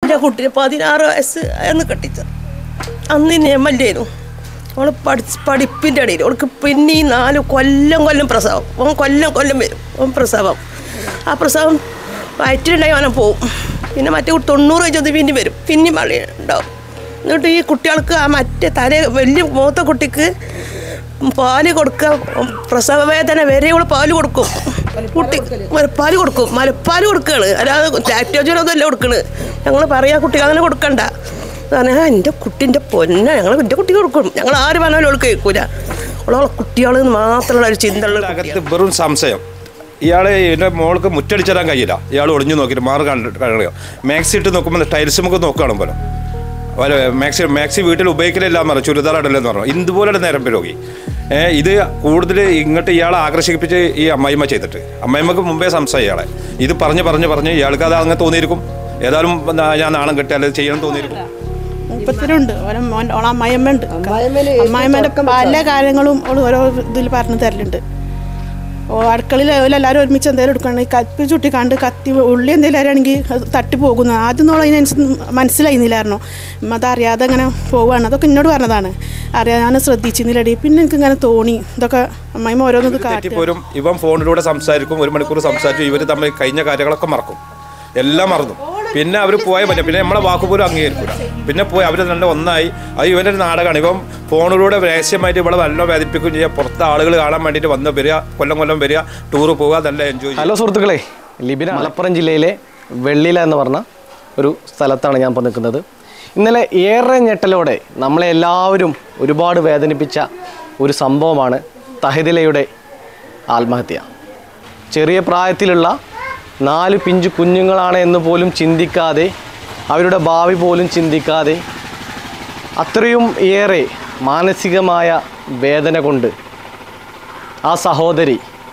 എൻ്റെ കുട്ടിനെ പതിനാറ് വയസ്സ് എന്ന് കെട്ടിച്ചത് അന്ന് നിയമല്ലായിരുന്നു അവൾ പഠിച്ച് പഠിപ്പിൻ്റെ ഇടയിൽ അവൾക്ക് പിന്നെ ഈ നാല് കൊല്ലം കൊല്ലം പ്രസവം അവൻ കൊല്ലം കൊല്ലം വരും അവൻ പ്രസവം ആ പ്രസവം വയറ്റിലുണ്ടായി അവനെ പോവും പിന്നെ മറ്റേ കുട്ടി തൊണ്ണൂറ് കഴിഞ്ഞത് പിന്നെ വരും പിന്നെ പള്ളി ഉണ്ടാവും എന്നിട്ട് ഈ കുട്ടികൾക്ക് ആ മറ്റേ തല വലിയ മൂത്ത കുട്ടിക്ക് പാല് കൊടുക്കുക പ്രസവ വേദന വരെ ഇവള് പാല് കൊടുക്കും കുട്ടി മലപ്പാല് കൊടുക്കും മലപ്പാല് കൊടുക്കുകയാണ് അല്ലാതെ ലാക്ടോജനൊന്നും അല്ല കൊടുക്കണ് ഞങ്ങൾ പറയാ കുട്ടികൾ അങ്ങനെ കൊടുക്കണ്ട പറഞ്ഞാൽ എൻ്റെ കുട്ടിൻ്റെ പൊന്ന ഞങ്ങൾ എൻ്റെ കുട്ടിക്ക് കൊടുക്കും ഞങ്ങൾ ആര് പറഞ്ഞാലും അവൾക്ക് കേൾക്കൂല അവളെ കുട്ടികൾ മാത്രമുള്ള ഒരു ചിന്തയുള്ള കുട്ടിയാ. അകത്ത് വെറും സംശയം ഇയാളെ എൻ്റെ മോൾക്ക് മുറ്റടിച്ചു തരാൻ കഴിയില്ല ഇയാൾ ഒളിഞ്ഞു നോക്കിയിട്ട് മാറി കണ്ടിട്ട് കഴിയുക മാക്സി ഇട്ട് നോക്കുമ്പോൾ ടൈൽസ് നമുക്ക് നോക്കുകയാണ് പോലെ അല്ല മാക്സി മാക്സി വീട്ടിൽ ഉപയോഗിക്കലില്ല എന്ന് പറഞ്ഞു ചുരിദാർ ഇടലെന്ന് പറഞ്ഞു ഇതുപോലെ നേരം രോഗി ഏഹ് ഇത് കൂടുതൽ ഇങ്ങോട്ട് ഇയാളെ ആകർഷിപ്പിച്ച് ഈ അമ്മായിമ്മ ചെയ്തിട്ട് അമ്മായിമ്മക്ക് മുമ്പേ സംശയം ഇയാളെ ഇത് പറഞ്ഞ് പറഞ്ഞ് പറഞ്ഞ് ഇയാൾക്ക് അത് അങ്ങനെ തോന്നിയിരിക്കും ഏതായാലും നാ- ഞാൻ നാണം കെട്ടിയാൽ ചെയ്യണം തോന്നിയിരിക്കും മുപ്പത്തിനുണ്ട് ഓരോ മോൻ ഓളെ അമ്മായിയമ്മയുണ്ട് അമ്മായിമ്മേൻ്റെ പല കാര്യങ്ങളും ഓള് ഓരോ ഇതിൽ പറഞ്ഞു തരലുണ്ട് ഓ അടുക്കളയിൽ എല്ലാവരും ഒരുമിച്ച് എന്തെങ്കിലും എടുക്കണം ഈ കത്തി ചുട്ടി കണ്ട് കത്തി ഉള്ളി എന്തെങ്കിലും ആണെങ്കിൽ അത് തട്ടി പോകുന്നു ആദ്യം നോളം അതിനനുസരിച്ച് മനസ്സിലായിരുന്നില്ലായിരുന്നു ഉമ്മ അതറിയാതെ അങ്ങനെ പോവുകയാണ് അതൊക്കെ എന്നോട് പറഞ്ഞതാണ് അറിയാതെ ഞാൻ ശ്രദ്ധിച്ചിരുന്നില്ലടി പിന്നെ എനിക്ക് ഇങ്ങനെ തോന്നി ഇതൊക്കെ അമ്മായിമ്മ ഓരോന്നത് കാട്ടി തെറ്റിപ്പോരും ഇവൻ ഫോണിലൂടെ സംസാരിക്കും ഒരു മണിക്കൂർ സംസാരിച്ചു ഇവർ തമ്മിൽ കഴിഞ്ഞ കാര്യങ്ങളൊക്കെ മറക്കും എല്ലാം മറന്നു പിന്നെ അവർ പോയ പറ്റില്ല പിന്നെ നമ്മളെ വാക്ക് പോലും അംഗീകരിക്കൂല പിന്നെ പോയി അവർ രണ്ട് ഒന്നായി അത് ഇവൻ്റെ ഒരു നാടകമാണ് ഇവൻ ഫോണിലൂടെ രഹസ്യമായിട്ട് ഇവിടെ നല്ല വേദിപ്പിക്കുകയും ചെയ്യുക പുറത്തെ ആളുകൾ കാണാൻ വേണ്ടിയിട്ട് വന്ന് വരിക കൊല്ലം കൊല്ലം വരിക ടൂറ് പോവുക നല്ല എൻജോയ് ചെയ്യുക ഹലോ സുഹൃത്തുക്കളെ ലിബിന മലപ്പുറം ജില്ലയിലെ വെള്ളില എന്ന് പറഞ്ഞ ഒരു സ്ഥലത്താണ് ഞാൻ ഇപ്പോൾ നിൽക്കുന്നത് ഇന്നലെ ഏറെ ഞെട്ടലോടെ നമ്മളെ എല്ലാവരും ഒരുപാട് വേദനിപ്പിച്ച ഒരു സംഭവമാണ് തഹിദിലയുടെ ആത്മഹത്യ ചെറിയ പ്രായത്തിലുള്ള നാല് പിഞ്ചു കുഞ്ഞുങ്ങളാണ് എന്ന് പോലും ചിന്തിക്കാതെ അവരുടെ ഭാവി പോലും ചിന്തിക്കാതെ അത്രയും ഏറെ മാനസികമായ വേദന കൊണ്ട് ആ സഹോദരി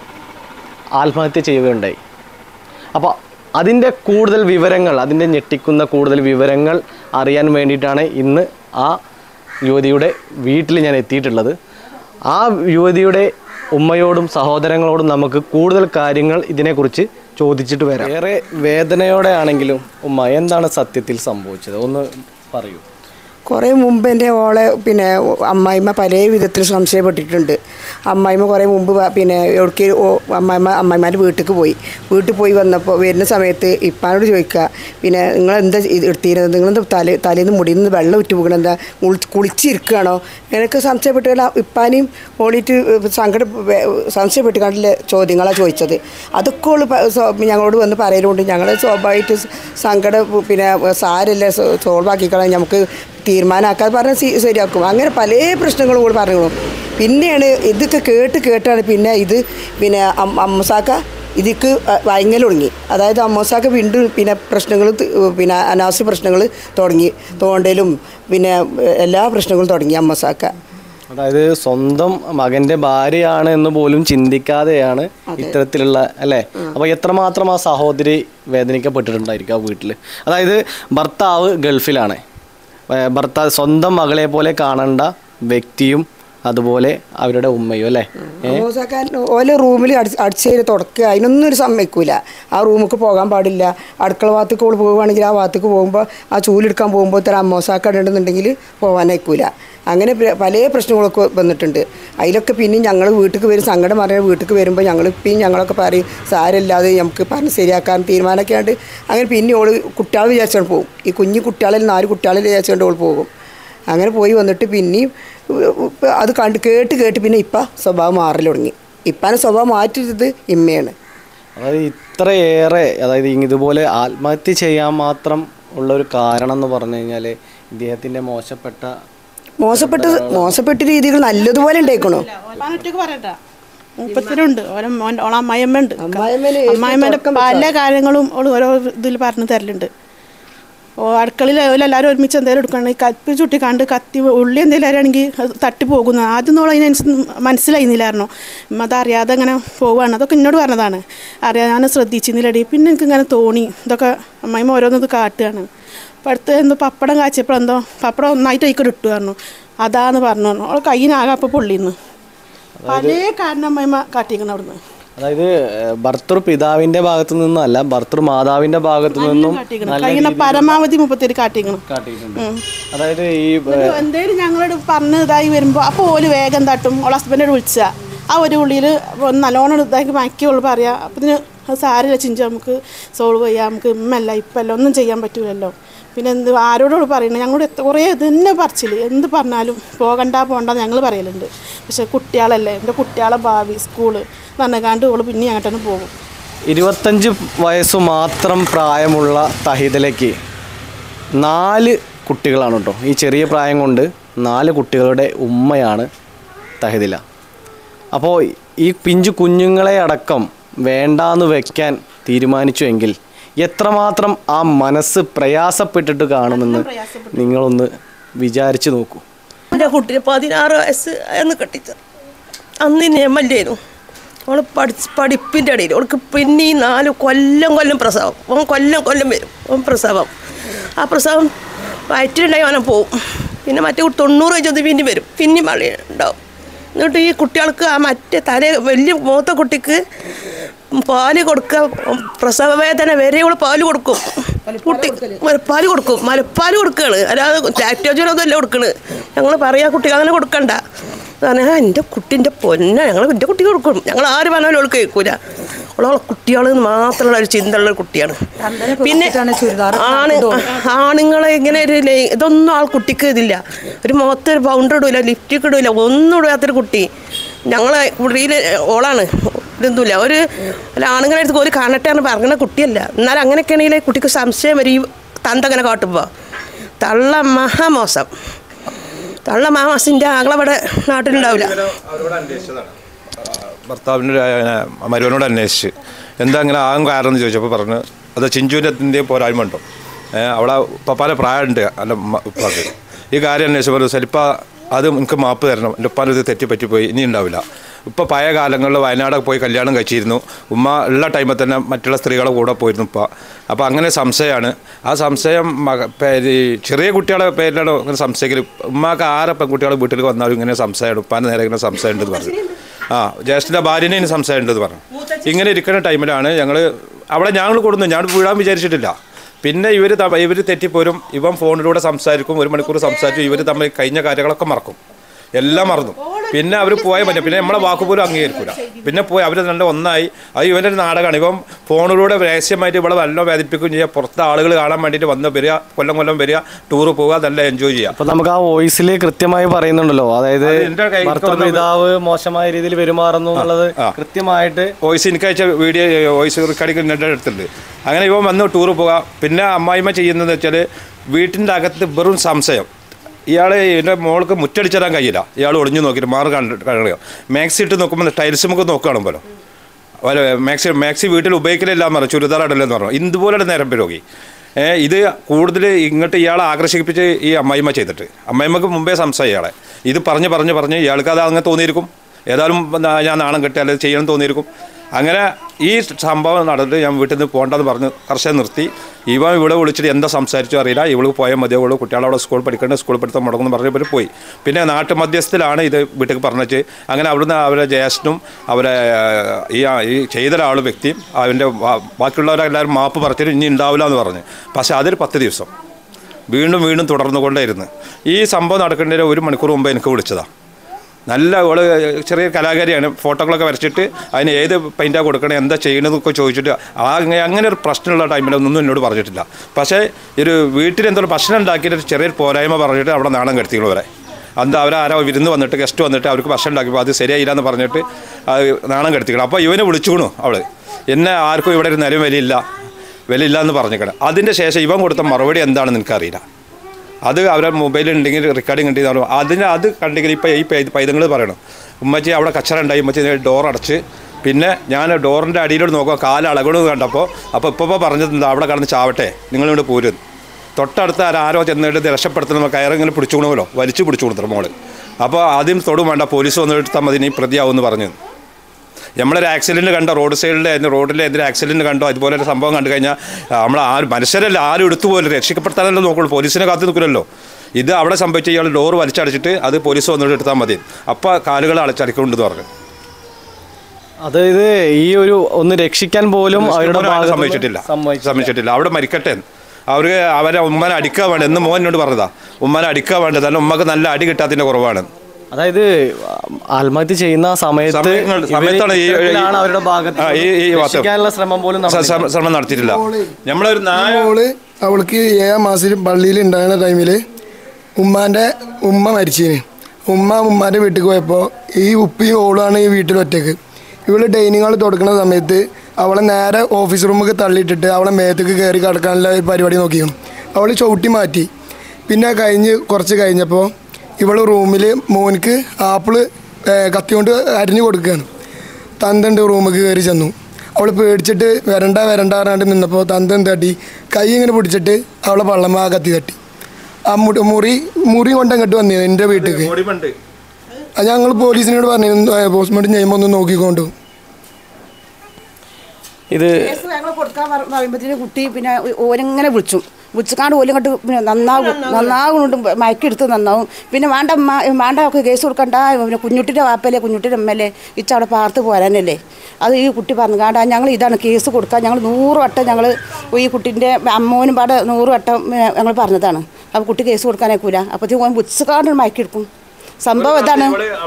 ആത്മഹത്യ ചെയ്യുകയുണ്ടായി അപ്പോൾ അതിൻ്റെ കൂടുതൽ വിവരങ്ങൾ അതിൻ്റെ ഞെട്ടിക്കുന്ന കൂടുതൽ വിവരങ്ങൾ അറിയാൻ വേണ്ടിയിട്ടാണ് ഇന്ന് ആ യുവതിയുടെ വീട്ടിൽ ഞാൻ എത്തിയിട്ടുള്ളത് ആ യുവതിയുടെ ഉമ്മയോടും സഹോദരങ്ങളോടും നമുക്ക് കൂടുതൽ കാര്യങ്ങൾ ഇതിനെക്കുറിച്ച് ചോദിച്ചിട്ട് വരാം ഏറെ വേദനയോടെ ആണെങ്കിലും ഉമ്മ എന്താണ് സത്യത്തിൽ സംഭവിച്ചത് ഒന്ന് പറയൂ കുറേ മുമ്പ് എൻ്റെ ഓളെ പിന്നെ അമ്മായിമ്മ പല വിധത്തിൽ സംശയപ്പെട്ടിട്ടുണ്ട് അമ്മായിമ്മ കുറേ മുമ്പ് വ- പിന്നെ എവിടേക്ക് അമ്മായിമ്മ അമ്മായിമാരുടെ വീട്ടിലേക്ക് പോയി വീട്ടിൽ പോയി വന്നപ്പോൾ വരുന്ന സമയത്ത് ഇപ്പാനോട് ചോദിക്കുക പിന്നെ നിങ്ങൾ എന്താ എടുത്തിരുന്നത് നിങ്ങളെന്താ തല തലേന്ന് മുടിയിൽ നിന്ന് വെള്ളം ഉറ്റ് പോകണം എന്താ കുളിച്ച് കുളിച്ചിരിക്കുകയാണോ എനിക്ക് സംശയപ്പെട്ടില്ല ഇപ്പാനെയും ഓളിയിട്ട് സങ്കട സംശയപ്പെട്ട് കണ്ടില്ല ചോദ്യങ്ങളാണ് ചോദിച്ചത് അതൊക്കെ ഓള് പ- സോ- ഞങ്ങളോട് വന്ന് പറയലുണ്ട് ഞങ്ങൾ സ്വാഭാവികമായിട്ട് സങ്കടം പിന്നെ സാരല്ല സോൾവ് ആക്കിക്കളാം നമുക്ക് തീരുമാനമാക്കാതെ പറഞ്ഞാൽ സി- ശരിയാക്കും അങ്ങനെ പല പ്രശ്നങ്ങളും കൂടി പറഞ്ഞു പിന്നെയാണ് ഇതൊക്കെ കേട്ട് കേട്ടാണ് പിന്നെ ഇത് പിന്നെ അം- അമ്മസാക്ക ഇതിക്ക് വയങ്ങൽ തുടങ്ങി അതായത് അമ്മസാക്ക വീണ്ടും പിന്നെ പ്രശ്നങ്ങൾ പിന്നെ അനാവശ്യ പ്രശ്നങ്ങൾ തുടങ്ങി തോണ്ടലും പിന്നെ എല്ലാ പ്രശ്നങ്ങളും തുടങ്ങി അമ്മസാക്ക അതായത് സ്വന്തം മകന്റെ ഭാര്യയാണ് എന്ന് പോലും ചിന്തിക്കാതെയാണ് ഇത്തരത്തിലുള്ള അല്ലേ അപ്പൊ എത്രമാത്രം ആ സഹോദരി വേദനിക്കപ്പെട്ടിട്ടുണ്ടായിരിക്കും ആ വീട്ടിൽ അതായത് ഭർത്താവ് ഗൾഫിലാണ് ഏ, ഭർത്താവ് സ്വന്തം മകളെ പോലെ കാണേണ്ട വ്യക്തിയും അതുപോലെ അവരുടെ ഉമ്മയും അല്ലേ മോശക്കാരൻ ഓലെ റൂമിൽ അടിച്ച് അടിച്ചേരി തുടക്കുക അതിനൊന്നും ഒരു സമ്മതിക്കൂല ആ റൂമിലേക്ക് പോകാൻ പാടില്ല അടുക്കള ഭാഗത്തേക്ക് ഓൾ പോവുകയാണെങ്കിൽ ആ ഭാഗത്തേക്ക് പോകുമ്പോൾ ആ ചൂലെടുക്കാൻ പോകുമ്പോൾ ഇത്ര അമ്മോസാക്ക ഉണ്ടെന്നുണ്ടെങ്കിൽ പോകാനയക്കൂല അങ്ങനെ പ്ര- പല പ്രശ്നങ്ങളൊക്കെ വന്നിട്ടുണ്ട് അതിലൊക്കെ പിന്നെ ഞങ്ങൾ വീട്ടിലേക്ക് വരും സങ്കടം പറഞ്ഞ വീട്ടിലേക്ക് വരുമ്പോൾ ഞങ്ങൾ ഇപ്പം ഞങ്ങളൊക്കെ പറയും സാരമില്ലാതെ നമുക്ക് പറഞ്ഞ് ശരിയാക്കാൻ തീരുമാനമൊക്കെ ആണ്ട് അങ്ങനെ പിന്നെ ഓള് കുട്ടികളെ വിചാരിച്ചുകൊണ്ട് പോകും ഈ കുഞ്ഞു കുട്ടികളിൽ നാല് കുട്ടികളെ വിചാരിച്ചുകൊണ്ട് ഓൾ പോകും അങ്ങനെ പോയി വന്നിട്ട് പിന്നെയും ഇപ്പം അത് കണ്ട് കേട്ട് കേട്ട് പിന്നെ ഇപ്പം സ്വഭാവം മാറൽ തുടങ്ങി ഇപ്പാനെ സ്വഭാവം മാറ്റിയത് ഇമ്മയാണ് അതായത് ഇത്രയേറെ അതായത് ഇതുപോലെ ആത്മഹത്യ ചെയ്യാൻ മാത്രം ഉള്ള ഒരു കാരണം എന്ന് പറഞ്ഞു കഴിഞ്ഞാൽ ഇദ്ദേഹത്തിന്റെ മോശപ്പെട്ട മോശപ്പെട്ട മോശപ്പെട്ട രീതികൾ നല്ലതുപോലെ ഉണ്ടായിക്കണോ ഒറ്റക്ക് പറയണ്ട മുപ്പത്തിനുണ്ട് ഓരോ മോൻ ഓളെ അമ്മായിയമ്മയുണ്ട് അമ്മായിയമ്മേനെ അമ്മായിമ്മേൻ്റെ പല കാര്യങ്ങളും ഓള് ഓരോ ഇതിൽ പറഞ്ഞു തരലുണ്ട് ഓ അടുക്കളയിൽ എല്ലാവരും ഒരുമിച്ച് എന്തെങ്കിലും എടുക്കണം ഈ കത്തി ചുട്ടി കണ്ട് കത്തി ഉള്ളി എന്തെങ്കിലും ആണെങ്കിൽ അത് തട്ടി പോകുന്നു ആദ്യം നോളം അതിനനുസരിച്ച് മനസ്സിലായിരുന്നില്ലായിരുന്നു ഉമ്മ അതറിയാതെ അങ്ങനെ പോവുകയാണ് അതൊക്കെ എന്നോട് പറഞ്ഞതാണ് അറിയാതെ ഞാൻ ശ്രദ്ധിച്ചിരുന്നില്ലടി പിന്നെ എനിക്ക് ഇങ്ങനെ തോന്നി ഇതൊക്കെ അമ്മായിമ്മ ഓരോന്നത് കാട്ടുകയാണ് അപ്പം അടുത്ത് എന്തോ പപ്പടം കാച്ചിയപ്പോൾ എന്തോ പപ്പടം ഒന്നായിട്ട് അതിക്കൊരു ഇട്ടു പറഞ്ഞു അതാന്ന് പറഞ്ഞു അവൾ കയ്യിനാകെ അപ്പോൾ പൊള്ളിന്ന് പല കാരണം അമ്മായിമ്മ കാട്ടിയിരിക്കണം അവിടുന്ന് അതായത് ഏഹ്, ഭർത്തൃ പിതാവിന്റെ ഭാഗത്തു നിന്നല്ല ഭർത്തൃ മാതാവിന്റെ ഭാഗത്തു നിന്നും കാട്ടിക്കണം കഴിയുന്ന പരമാവധി മുപ്പത്തേര് കാട്ടിക്കണം കാട്ടിയിട്ടുണ്ട് അതായത് ഈ എന്തേലും ഞങ്ങളോട് പറഞ്ഞ് ഇതായി വരുമ്പോൾ അപ്പോൾ ഓല് വേഗം തട്ടും ഓളെ ഹസ്ബൻഡോട് വിളിച്ച ആ ഒരു ഉള്ളിൽ നല്ലോണം ഇതാക്കി മയക്കിയോള് പറയാ അപ്പം ഇതിന് അത് സാരില്ല ചിഞ്ചു നമുക്ക് സോൾവ് ചെയ്യാം നമുക്ക് ഇമ്മല്ല ഇപ്പല്ല ഒന്നും ചെയ്യാൻ പറ്റൂലല്ലോ പിന്നെ എന്ത് ആരോടോട് പറയുന്നത് ഞങ്ങളോട് എത്ര കുറേ ഇതന്നെ പറച്ചില് എന്ത് പറഞ്ഞാലും പോകണ്ട പോകണ്ടെന്ന് ഞങ്ങൾ പറയലുണ്ട് പക്ഷെ കുട്ടികളല്ലേ എൻ്റെ കുട്ടികളെ ഭാവി സ്കൂള് നന്നകാണ്ട് ഓള് പിന്നെ അങ്ങോട്ടന്നെ പോകും ഇരുപത്തഞ്ച് വയസ്സ് മാത്രം പ്രായമുള്ള തഹിതലേക്ക് നാല് കുട്ടികളാണ് കേട്ടോ ഈ ചെറിയ പ്രായം കൊണ്ട് നാല് കുട്ടികളുടെ ഉമ്മയാണ് തഹിതില അപ്പോൾ ഈ പിഞ്ചു കുഞ്ഞുങ്ങളെ അടക്കം വേണ്ടാന്ന് വെക്കാൻ തീരുമാനിച്ചുവെങ്കിൽ എത്രമാത്രം ആ മനസ്സ് പ്രയാസപ്പെട്ടിട്ട് കാണുമെന്ന് നിങ്ങളൊന്ന് വിചാരിച്ചു നോക്കൂ എൻ്റെ കുട്ടിന് പതിനാറ് വയസ്സ് എന്ന് കെട്ടിച്ചത് അന്ന് ഇനി എം എൽ എ അവൾ പഠിച്ച് പഠിപ്പിൻ്റെ ഇടയിൽ അവൾക്ക് പിന്നെ ഈ നാല് കൊല്ലം കൊല്ലം പ്രസവം അവൻ കൊല്ലം കൊല്ലം വരും അവൻ പ്രസവം ആ പ്രസവം വയറ്റിലുണ്ടായി അവനെ പോവും പിന്നെ മറ്റേ കുട്ടി തൊണ്ണൂറ് കഴിഞ്ഞത് പിന്നെ വരും പിന്നെ മഴ ഉണ്ടാവും എന്നിട്ട് ഈ കുട്ടികൾക്ക് ആ മറ്റേ തല വലിയ മൂത്ത കുട്ടിക്ക് പാല് കൊടുക്കുക പ്രസവ വേദന വരെ ഇവള് പാല് കൊടുക്കും കുട്ടി മുലപ്പാല് കൊടുക്കും മുലപ്പാല് കൊടുക്കുകയാണ് അല്ലാതെ ലാക്ടോജനൊന്നും അല്ല കൊടുക്കണ് ഞങ്ങൾ പറയാ കുട്ടിക്ക് അങ്ങനെ കൊടുക്കണ്ട പറഞ്ഞാൽ എൻ്റെ കുട്ടിൻ്റെ പൊന്ന ഞങ്ങൾ എൻ്റെ കുട്ടിക്ക് കൊടുക്കും ഞങ്ങൾ ആര് പറഞ്ഞാലും അവൾക്ക് കേൾക്കൂല അവളെ കുട്ടികൾ മാത്രമുള്ള ഒരു ചിന്തയുള്ള ഒരു കുട്ടിയാണ് പിന്നെ ആണ് ആണുങ്ങളെ ഇങ്ങനെ ഒരു ലേ- ഇതൊന്നും ആൾ കുട്ടിക്ക് ഇതില്ല ഒരു മുഖത്ത് ഒരു പൗണ്ടർ ഇടൂല ലിപ്റ്റിക് ഇടൂല ഒന്നും ഇടാത്തൊരു കുട്ടി ഞങ്ങളെ കുടിയിൽ ഓളാണ് ഇതൊന്നുമില്ല ഒരു അല്ല ആണുങ്ങളെ അടുത്ത് ഒരു കാണട്ടെ എന്ന് പറയുന്ന കുട്ടിയല്ല എന്നാൽ അങ്ങനെയൊക്കെയാണെങ്കിൽ കുട്ടിക്ക് സംശയം വരും ഈ തന്ത അങ്ങനെ കാട്ടുമ്പോൾ തള്ള മഹാമോശം തള്ള മഹാമോശിൻ്റെ ആങ്ങളവിടെ നാട്ടിലുണ്ടാവില്ല അവരോട് അന്വേഷിച്ചതാണ് ഭർത്താവിൻ്റെ മരുവനോട് അന്വേഷിച്ച് എന്താ അങ്ങനെ ആകും കാരണം എന്ന് ചോദിച്ചപ്പോൾ പറഞ്ഞു അത് ചിഞ്ചുവിൻ്റെ എന്തെങ്കിലും പോരായ്മ ഉണ്ടോ ഏഹ് അവളെ പപ്പാലെ പ്രായമുണ്ട് അല്ല ഉമ്മ- ഉപ്പാക്ക് ഈ കാര്യം അന്വേഷിച്ചപ്പോൾ ചിലപ്പോൾ അത് എനിക്ക് മാപ്പ് തരണം എൻ്റെ ഉപ്പാൻ്റെ ഇത് തെറ്റിപ്പറ്റിപ്പോയി ഇനി ഉണ്ടാവില്ല ഇപ്പോൾ പഴയ കാലങ്ങളിൽ വയനാടൊക്കെ പോയി കല്യാണം കഴിച്ചിരുന്നു ഉമ്മ ഉള്ള ടൈമിൽ തന്നെ മറ്റുള്ള സ്ത്രീകളെ കൂടെ പോയിരുന്നു ഉപ്പ അപ്പോൾ അങ്ങനെ സംശയമാണ് ആ സംശയം മക പേര് ഈ ചെറിയ കുട്ടികളെ പേരിലാണ് അങ്ങനെ സംശയിക്കൽ ഉമ്മാക്ക് ആരെ പെൺകുട്ടികളെ വീട്ടിൽ വന്നാലും ഇങ്ങനെ സംശയമാണ് ഉപ്പാൻ്റെ നേരെ ഇങ്ങനെ സംശയം ഉണ്ടെന്ന് പറഞ്ഞു ആ ജ്യേഷ്ഠൻ്റെ ഭാര്യനെ ഇനി സംശയം ഉണ്ടെന്ന് പറഞ്ഞു ഇങ്ങനെ ഇരിക്കുന്ന ടൈമിലാണ് ഞങ്ങൾ അവിടെ ഞങ്ങൾ കൊടുന്നു ഞാൻ വീഴാൻ വിചാരിച്ചിട്ടില്ല പിന്നെ ഇവർ ഇവർ തെറ്റിപ്പോരും ഇവൻ ഫോണിലൂടെ സംസാരിക്കും ഒരു മണിക്കൂർ സംസാരിക്കും ഇവർ തമ്മിൽ കഴിഞ്ഞ കാര്യങ്ങളൊക്കെ മറക്കും എല്ലാം മറന്നു പിന്നെ അവർ പോയ പറ്റില്ല പിന്നെ നമ്മളെ വാക്കുപോലും അംഗീകരിക്കൂല പിന്നെ പോയി അവർ രണ്ട് ഒന്നായി അത് ഇവൻ്റെ ഒരു നാടകമാണ് ഇവൻ ഫോണിലൂടെ രഹസ്യമായിട്ട് ഇവിടെ നല്ല വേദിപ്പിക്കുകയും ചെയ്യുക പുറത്തെ ആളുകൾ കാണാൻ വേണ്ടിയിട്ട് വന്ന് വരിക കൊല്ലം കൊല്ലം വരിക ടൂറ് പോവുക നല്ല എൻജോയ് ചെയ്യുക അപ്പൊ നമുക്ക് ആ വോയിസിൽ കൃത്യമായി പറയുന്നുണ്ടല്ലോ അതായത് അത് എൻ്റെ കയ്യിൽ ഭർത്തൃപിതാവ് മോശമായ രീതിയിൽ പെരുമാറുന്നു എന്നുള്ളത് ആ. കൃത്യമായിട്ട് വോയിസ് എനിക്ക് അയച്ച വീഡിയോ വോയിസ് റെക്കോർഡിംഗ് എൻ്റെ അടുത്തുണ്ട് അങ്ങനെ ഇവൻ വന്ന് ടൂറ് പോകാം പിന്നെ അമ്മായിമ്മ ചെയ്യുന്നത് വെച്ചാൽ വീട്ടിൻ്റെ അകത്ത് വെറും സംശയം ഇയാൾ എൻ്റെ മോൾക്ക് മുറ്റടിച്ചിടാൻ കഴിയില്ല ഇയാൾ ഒളിഞ്ഞു നോക്കിയിട്ട് മാറി കണ്ട് കാണുക മാക്സി ഇട്ട് നോക്കുമ്പോൾ ടൈൽസ് നമുക്ക് നോക്കുകയാണ് പോലും അല്ല മാക്സി മാക്സി വീട്ടിൽ ഉപയോഗിക്കലില്ല എന്ന് പറഞ്ഞു ചുരിദാർ ഇടലെന്ന് പറഞ്ഞു ഇതുപോലെ നേരം രോഗി ഏഹ് ഇത് കൂടുതൽ ഇങ്ങോട്ട് ഇയാളെ ആകർഷിപ്പിച്ച് ഈ അമ്മായിമ്മ ചെയ്തിട്ട് അമ്മായിമ്മക്ക് മുമ്പേ സംശയം ഇയാളെ ഇത് പറഞ്ഞ് പറഞ്ഞ് പറഞ്ഞ് ഇയാൾക്ക് അത് അങ്ങനെ തോന്നിയിരിക്കും ഏതായാലും നാ- ഞാൻ നാണം കെട്ടി അല്ലെങ്കിൽ ചെയ്യണം തോന്നിയിരിക്കും അങ്ങനെ ഈ സംഭവം നടന്നിട്ട് ഞാൻ വീട്ടിൽ നിന്ന് പോകണ്ടെന്ന് പറഞ്ഞ് കർഷകൻ നിർത്തി ഇവൻ ഇവിടെ വിളിച്ചിട്ട് എന്താ സംസാരിച്ചോ അറിയില്ല ഇവൾക്ക് പോയാൽ മതിയാവുള്ളൂ കുട്ടികളവിടെ സ്കൂൾ പഠിക്കേണ്ട സ്കൂൾ പഠിത്തം മുടങ്ങുന്നു പറഞ്ഞ് ഇവർ പോയി പിന്നെ നാട്ടു മധ്യസ്ഥത്തിലാണ് ഇത് വീട്ടിൽ പറഞ്ഞിട്ട് അങ്ങനെ അവിടുന്ന് അവരെ ജ്യേഷ്ഠനും അവരെ ഏഹ്, ഈ ഈ ചെയ്ത ഒരാൾ വ്യക്തിയും അവൻ്റെ ബാക്കിയുള്ളവരെല്ലാവരും മാപ്പ് പറഞ്ഞിട്ട് ഇനി ഉണ്ടാവില്ല എന്ന് പറഞ്ഞു പക്ഷേ അതൊരു പത്ത് ദിവസം വീണ്ടും വീണ്ടും തുടർന്നുകൊണ്ടേയിരുന്നു ഈ സംഭവം നടക്കേണ്ടതിന് ഒരു മണിക്കൂർ മുമ്പ് എനിക്ക് വിളിച്ചതാണ് നല്ല ഓള് ചെറിയ കലാകാരിയാണ് ഫോട്ടോകളൊക്കെ വരച്ചിട്ട് അതിന് ഏത് പെയിൻറ്റാണ് കൊടുക്കണേ എന്താ ചെയ്യണമെന്നൊക്കെ ചോദിച്ചിട്ട് ആ അങ്ങനെ അങ്ങനെ ഒരു പ്രശ്നമുള്ള ടൈമിലൊന്നും എന്നോട് പറഞ്ഞിട്ടില്ല പക്ഷേ ഒരു വീട്ടിൽ എന്തോ ഭക്ഷണം ഉണ്ടാക്കിയിട്ട് ഒരു ചെറിയൊരു പോരായ്മ പറഞ്ഞിട്ട് അവിടെ നാണം കെടുത്തിയുള്ളൂ വരെ എന്താ അവരാരോ വിരുന്ന് വന്നിട്ട് ഗസ്റ്റ് വന്നിട്ട് അവർക്ക് ഭക്ഷണം ഉണ്ടാക്കിയപ്പോൾ അത് ശരിയായില്ല എന്ന് പറഞ്ഞിട്ട് അത് നാണം കെടുത്തിക്കണം അപ്പോൾ ഇവനെ വിളിച്ചുകൊണു അവള് എന്നെ ആർക്കും ഇവിടെ ഒരു നിലയും വിലയില്ല വിലയില്ല എന്ന് പറഞ്ഞേക്കണം അതിൻ്റെ ശേഷം ഇവൻ കൊടുത്ത മറുപടി എന്താണെന്ന് എനിക്കറിയില്ല അത് അവരുടെ മൊബൈലിൽ ഉണ്ടെങ്കിൽ റെക്കോർഡിംഗ് ഉണ്ട് എന്ന് അതിന് അത് കണ്ടെങ്കിൽ ഇപ്പോൾ ഈ പൈതങ്ങൾ പറയണം ഉമ്മച്ചി അവിടെ കച്ചറ ഉണ്ടായി ഉമ്മച്ചി ഡോർ അടച്ച് പിന്നെ ഞാൻ ഡോറിൻ്റെ അടിയിലോട്ട് നോക്കുക കാല് അളകണമെന്ന് കണ്ടപ്പോൾ അപ്പോൾ ഇപ്പോൾ പറഞ്ഞത് എന്താ അവിടെ കടന്ന് ചാവട്ടെ നിങ്ങളിവിടെ പോരും തൊട്ടടുത്ത് ആരോ ആരോ ചെന്നിട്ട് ഇത് രക്ഷപ്പെടുത്തുന്ന കയറിങ്ങനെ പിടിച്ചുകൊണമല്ലോ വലിച്ചു പിടിച്ചു കൊടുത്തു മോള് അപ്പോൾ ആദ്യം തൊടും വേണ്ട പോലീസ് വന്ന് എടുത്താൽ മതി നീ പ്രതിയാവുമെന്ന് പറഞ്ഞു നമ്മളൊരു ആക്സിഡൻറ്റ് കണ്ടോ റോഡ് സൈഡിൽ റോഡിൽ എന്തൊരു ആക്സിഡൻറ്റ് കണ്ടോ ഇതുപോലെ ഒരു സംഭവം കണ്ടു കഴിഞ്ഞാൽ നമ്മൾ ആരും മനുഷ്യരല്ല ആരും എടുത്തു പോലും രക്ഷിക്കപ്പെടുത്താനല്ലോ നോക്കുള്ളൂ പോലീസിനെ കാത്തു നിൽക്കില്ലല്ലോ ഇത് അവിടെ സംഭവിച്ച ഇയാൾ ഡോർ വലിച്ചടച്ചിട്ട് അത് പോലീസ് വന്നിട്ട് എടുത്താൽ മതി അപ്പോൾ കാലുകൾ അടച്ചടക്കുന്നുണ്ടെന്ന് പറഞ്ഞു അതായത് ഈ ഒരു ഒന്ന് രക്ഷിക്കാൻ പോലും അവരുടെ മോനെ ഭാഗത്തുനിന്ന് സമ്മതിച്ചിട്ടില്ല സമ്മതിച്ചില്ല. സമ്മതിച്ചിട്ടില്ല അവിടെ മരിക്കട്ടെ എന്ന്. അവർക്ക് അവരെ ഉമ്മനെ അടിക്കാൻ വേണ്ട എന്ന് മോൻ എന്നോട് പറഞ്ഞതാ ഉമ്മനെ അടിക്കാൻ വേണ്ടത് കാരണം ഉമ്മക്ക് നല്ല അടി കിട്ടാത്തതിന്റെ കുറവാണ് അതായത് ആത്മഹത്യ ചെയ്യുന്ന സമയത്ത് സമയങ്ങൾ- ഇവര് സമയത്താണ് ഈ- ഇത്തരത്തിലാണ് അവരുടെ ഭാഗത്ത് ആ, ഈ- ഈ വാസ്തവം. രക്ഷിക്കാനുള്ള ശ്രമം പോലും സ- നടന്നില്ല. സ- ശ്രമം നടത്തിയിട്ടില്ല നമ്മളൊരു നായ മോള് അവൾക്ക് ഏഴാം മാസത്തിൽ പള്ളിയിൽ ഉണ്ടാകുന്ന ടൈമിൽ ഉമ്മാൻ്റെ ഉമ്മ മരിച്ചീന് ഉമ്മ ഉമ്മാൻ്റെ വീട്ടിൽ പോയപ്പോൾ ഈ ഉപ്പിയും ഓളാണ് ഈ വീട്ടിൽ ഒറ്റക്ക് ഇവള് ഡൈനിങ് ഹാൾ തുടക്കുന്ന സമയത്ത് അവളെ നേരെ ഓഫീസ് റൂമിൽ തള്ളിയിട്ടിട്ട് അവളെ മേത്തേക്ക് കയറി കിടക്കാനുള്ള ഒരു പരിപാടി നോക്കിയിരുന്നു അവൾ ചവിട്ടി മാറ്റി പിന്നെ കഴിഞ്ഞ് കുറച്ച് കഴിഞ്ഞപ്പോൾ ഇവൾ റൂമിൽ മോനിക്ക് ആപ്പിള് ഏഹ്, കത്തി കൊണ്ട് അരിഞ്ഞു കൊടുക്കുകയാണ് തന്തണ്ട് റൂമിൽ കയറി ചെന്നു അവൾ പേടിച്ചിട്ട് വരണ്ട വരണ്ട പറഞ്ഞാണ്ട് നിന്നപ്പോൾ തന്തൻ തട്ടി കൈ ഇങ്ങനെ പിടിച്ചിട്ട് അവളെ പള്ളമ്മ ആ കത്തി തട്ടി ആ മുടി മുറി മുറി കൊണ്ട് അങ്ങോട്ട് വന്നു എൻ്റെ വീട്ടിലേക്ക് അത് ഞങ്ങൾ പോലീസിനോട് പറഞ്ഞു പോസ്റ്റ്മോർട്ടം ചെയ്യുമ്പോൾ ഒന്ന് നോക്കിക്കൊണ്ടു ഇത് കേസ് ഞങ്ങൾ കൊടുക്കാൻ പറ- പറയുമ്പത്തിന് കുട്ടി പിന്നെ ഓരിങ്ങനെ വിളിച്ചു വിളിച്ചുകാണ്ട് ഓലും കണ്ട് പിന്നെ നന്നാകും നന്നാകുന്നുണ്ട് മയക്കെടുത്ത് നന്നാവും പിന്നെ വേണ്ട അമ്മ വേണ്ട അവൾക്ക് കേസ് കൊടുക്കണ്ട പിന്നെ കുഞ്ഞുട്ടിൻ്റെ വാപ്പല്ലേ കുഞ്ഞുട്ടിൻ്റെ അമ്മല്ലേ ഇച്ച അവിടെ പാർത്ത് പോരാനല്ലേ അത് ഈ കുട്ടി പറഞ്ഞു കാണ്ട ഞങ്ങൾ ഇതാണ് കേസ് കൊടുക്കാൻ ഞങ്ങൾ നൂറ് വട്ടം ഞങ്ങൾ ഈ കുട്ടീൻ്റെ അമ്മോനും പാടെ നൂറ് വട്ടം ഞങ്ങൾ പറഞ്ഞതാണ് അപ്പോൾ കുട്ടി കേസ് കൊടുക്കാനേക്കൂല അപ്പോഴത്തേക്ക് ഓൻ വിളിച്ചുകാണ്ട് മയക്കെടുക്കും സംഭവം ഇതാണ്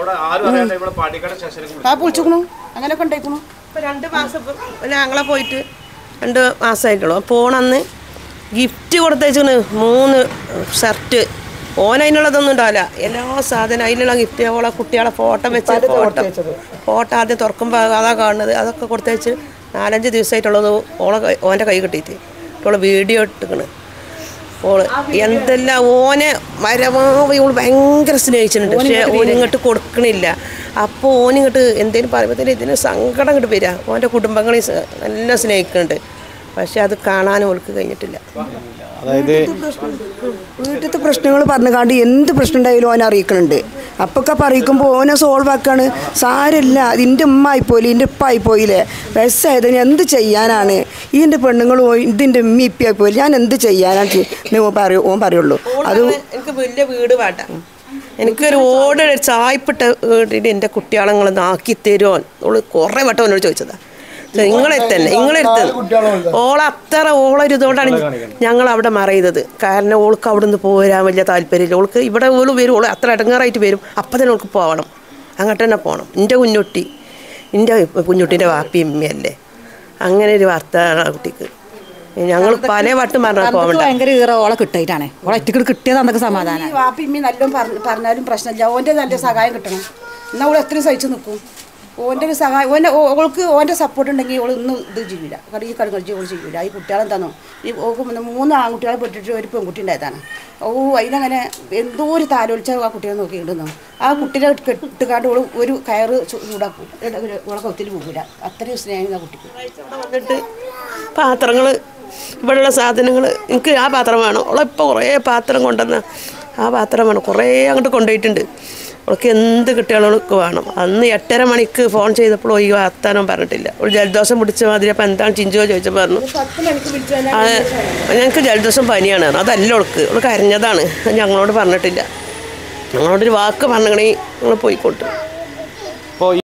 ആ വിളിച്ചിക്കണു അങ്ങനെയൊക്കെ ഉണ്ടായിക്കണു ഇപ്പൊ രണ്ട് മാസം ഇപ്പൊ ഞങ്ങളെ പോയിട്ട് രണ്ട് മാസമായിട്ടുള്ളൂ പോണന്ന് ഗിഫ്റ്റ് കൊടുത്തേച്ചാണ് മൂന്ന് ഷർട്ട് ഓൻ അതിനുള്ളതൊന്നും ഉണ്ടാവില്ല എല്ലാ സാധനം അതിനുള്ള ഗിഫ്റ്റ് ഓളെ കുട്ടികളെ ഫോട്ടോ വെച്ച് ഫോട്ടോ ഫോട്ടോ ആദ്യം തുറക്കുമ്പോൾ അതാ കാണുന്നത് അതൊക്കെ കൊടുത്തേച്ച് നാലഞ്ച് ദിവസമായിട്ടുള്ളത് ഓളെ കൈ- ഓൻ്റെ കൈ കിട്ടിയിട്ട് ഓളെ വീഡിയോ ഇട്ടിക്കണ് ഓള് എന്തെല്ലാം ഓനെ മരമാവ് ഇവള് ഭയങ്കര സ്നേഹിച്ചിട്ടുണ്ട് പക്ഷേ ഓനിങ്ങോട്ട് കൊടുക്കണില്ല അപ്പോൾ ഓനിങ്ങോട്ട് എന്തേലും പറയുമ്പോഴത്തേനും ഇതിന് സങ്കടം ഇങ്ങോട്ട് വരിക ഓൻ്റെ കുടുംബങ്ങളെ സ- നല്ല സ്നേഹിക്കുന്നുണ്ട് പക്ഷെ അത് കാണാനും ഓൾക്ക് കഴിഞ്ഞിട്ടില്ല അതായത് വീട്ടിലത്തെ പ്രശ്നങ്ങൾ പറഞ്ഞു കാണ്ട് എന്ത് പ്രശ്നം ഉണ്ടായാലും ഓനെ അറിയിക്കുന്നുണ്ട് അപ്പൊക്കെ പറയിക്കുമ്പോൾ ഓനെ സോൾവ് ആക്കാണ് സാരമില്ല ഇതിൻ്റെ ഉമ്മ ആയിപ്പോയില്ലേ ഇതിൻ്റെ ഉപ്പ ആയിപ്പോയില്ലേ വയസ്സായതിന് എന്ത് ചെയ്യാനാണ് ഈ എൻ്റെ പെണ്ണുങ്ങൾ പോയി ഇതിൻ്റെ ഉമ്മ ഇപ്പ ആയിപ്പോയില്ല ഞാൻ എന്ത് ചെയ്യാനാണ് ചെ- എന്ന് ഓൻ പറയൂ ഓൻ പറയുള്ളൂ അത് എനിക്ക് വലിയ വീട് വേണ്ട എനിക്കൊരു ഓട് ചായ്പിട്ട വീട്ടിൽ എൻ്റെ കുട്ടികളെ ആക്കി തരുമോ ഓള് കുറേ വട്ടം എന്നോട് ചോദിച്ചതാ നിങ്ങളെ തന്നെ നിങ്ങളെ അടുത്ത് ഓളെ അത്ര ഓളൊരു ഇതുകൊണ്ടാണ് ഞങ്ങൾ അവിടെ മറയുന്നത് കാരണം ഓൾക്ക് അവിടെ നിന്ന് പോരാൻ വലിയ താല്പര്യമില്ല ഓൾക്ക് ഇവിടെ ഓള് വരും ഓള് അത്ര ഇടങ്ങാറായിട്ട് വരും അപ്പം തന്നെ ഓൾക്ക് പോകണം അങ്ങോട്ട് തന്നെ പോകണം എൻ്റെ കുഞ്ഞുട്ടി എൻ്റെ കുഞ്ഞുട്ടീൻ്റെ വാപ്പി ഉമ്മയല്ലേ അങ്ങനെ ഒരു വാർത്ത ആ കുട്ടിക്ക് ഞങ്ങൾ പല വട്ടം പറഞ്ഞാൽ പോകണ്ട ഭയങ്കര ഈറ ഓളെ കിട്ടിയിട്ടാണ് ഓളെ ഒറ്റക്ക് കിട്ടിയത് അന്നൊക്കെ സമാധാനം ഈ വാപ്പിമ്മി നല്ലോണം പറഞ്ഞ പറഞ്ഞാലും പ്രശ്നമില്ല ഓൻ്റെ നല്ല സഹായം കിട്ടണം എന്നാൽ അവൾ എത്രയും സഹിച്ചു നിൽക്കും ഓൻ്റെ ഒരു സഹായം ഓൻ്റെ ഓ- ഓൾക്ക് ഓൻ്റെ സപ്പോർട്ട് ഉണ്ടെങ്കിൽ ഓൾ ഒന്നും ഇത് ചെയ്യില്ല കാരണം ഈ കളി കളിച്ച് ഓൾ ചെയ്യില്ല ഈ കുട്ടികളെന്താണോ ഈ ഓൾക്ക് പിന്നെ മൂന്ന് ആൺകുട്ടികളെ പെട്ടിട്ട് ഒരു പെൺകുട്ടി ഉണ്ടായതാണ് ഓ അതിനങ്ങനെ എന്തോ ഒരു താലോലിച്ച ആ കുട്ടിയെ നോക്കിയിട്ടുണ്ടെന്നോ ആ കുട്ടീനെ കെട്ടുകാണ്ട് ഓൾ ഒരു കയറ് ചു- ചൂടാക്കും ഓളെ കൊത്തിൽ പോകില്ല അത്രയും സ്നേഹം ആ കുട്ടിക്ക് ഇവിടെ വന്നിട്ട് പാത്രങ്ങൾ ഇവിടെയുള്ള സാധനങ്ങൾ എനിക്ക് ആ പാത്രം വേണം അവളിപ്പോൾ കുറേ പാത്രം കൊണ്ടുവന്ന ആ പാത്രം വേണം കുറേ അങ്ങോട്ട് കൊണ്ടുപോയിട്ടുണ്ട് അവൾക്ക് എന്ത് കിട്ടിയാലും അവൾക്ക് വേണം അന്ന് എട്ടര മണിക്ക് ഫോൺ ചെയ്തപ്പോൾ ഈ വർത്താനം പറഞ്ഞിട്ടില്ല ഒരു ജലദോഷം പിടിച്ച മാതിരി അപ്പം എന്താണ് ചിഞ്ചോ ചോദിച്ചപ്പോൾ പറഞ്ഞു ആ, ഞങ്ങൾക്ക് ജലദോഷം പനിയാണ് പറഞ്ഞു. അതല്ല അവൾക്ക് അവൾക്ക് അരഞ്ഞതാണ് ഞങ്ങളോട് പറഞ്ഞിട്ടില്ല ഞങ്ങളോടൊരു വാക്ക് പറഞ്ഞിട്ടുണ്ടെങ്കിൽ ഞങ്ങൾ പോയിക്കോട്ടെ ഇപ്പോൾ